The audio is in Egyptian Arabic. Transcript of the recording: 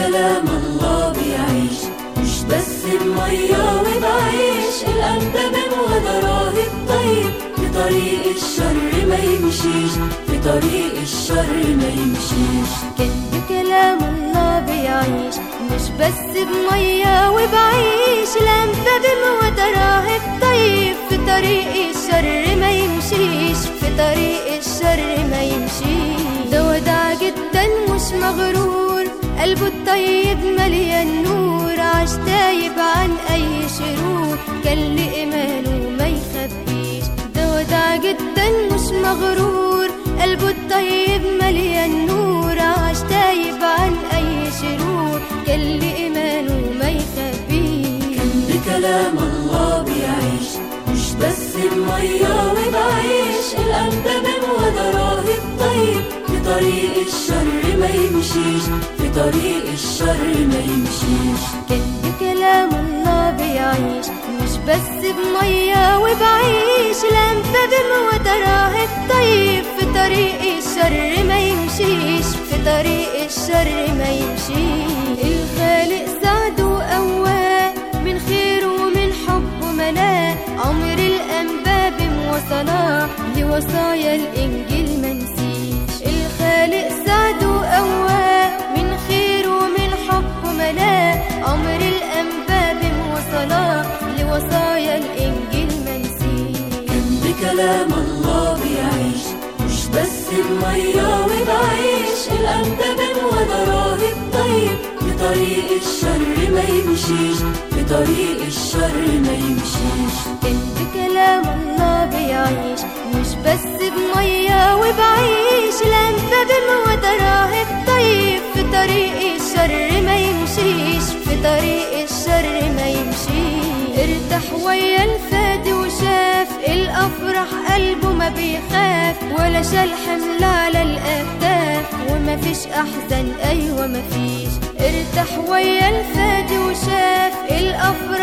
كلام الله بيعيش مش بس بمية وبعيش الأندب ولا راهب طيب في طريق الشر ما يمشيش في طريق الشر ما يمشيش كان بكلام الله بيعيش مش بس بمية وبعيش الأنباب وتراهب طيب في طريق الشر ما يمشيش في طريق الشر ما يمشيش ده ودع جدا مش مغرور قلبه الطيب مليان نور عاش تايب عن أي شرور كان لإيمانه ما يخبيش ده ودع جدا مش مغرور قلبه الطيب مليان نور عاش تايب عن أي شرور كان لإيمانه ما يخبيش كان بكلام الله بيعيش مش بس بمية وبعيش الأندب ولا راهب طيب في طريق الشر ما يمشيش في طريق الشر ما يمشيش كان بكلام الله بيعيش مش بس بمية وبعيش الأنباب وتراهب طيب في طريق الشر ما يمشيش في طريق الشر ما يمشيش الخالق سعد وقواه من خير ومن حب ملاه عمر الأنباب موصلاه لوصايا الإنجيل منسيش الخالق سعد وقواه من خير ومن حب ملاه عمر الأنباب موصلاه لوصايا الإنجيل منسيش كان بكلام الله بيعيش مش بس بمية وبعيش الأندب ولا راهب طيب في طريق الشر ما يمشيش في طريق الشر ما يمشيش كان بكلام الله بيعيش مش بس بمية وبعيش الأنباب وتراهب طيب في طريق الشر ما يمشيش في طريق الشر ما يمشيش ارتاح ويا الفادي وشاف الأفرح قلبه ما بيخاف ولا شال حمل على الأكتاف وما فيش أحزان أيوة ما فيش ارتاح ويا الفادي وشاف الأفرح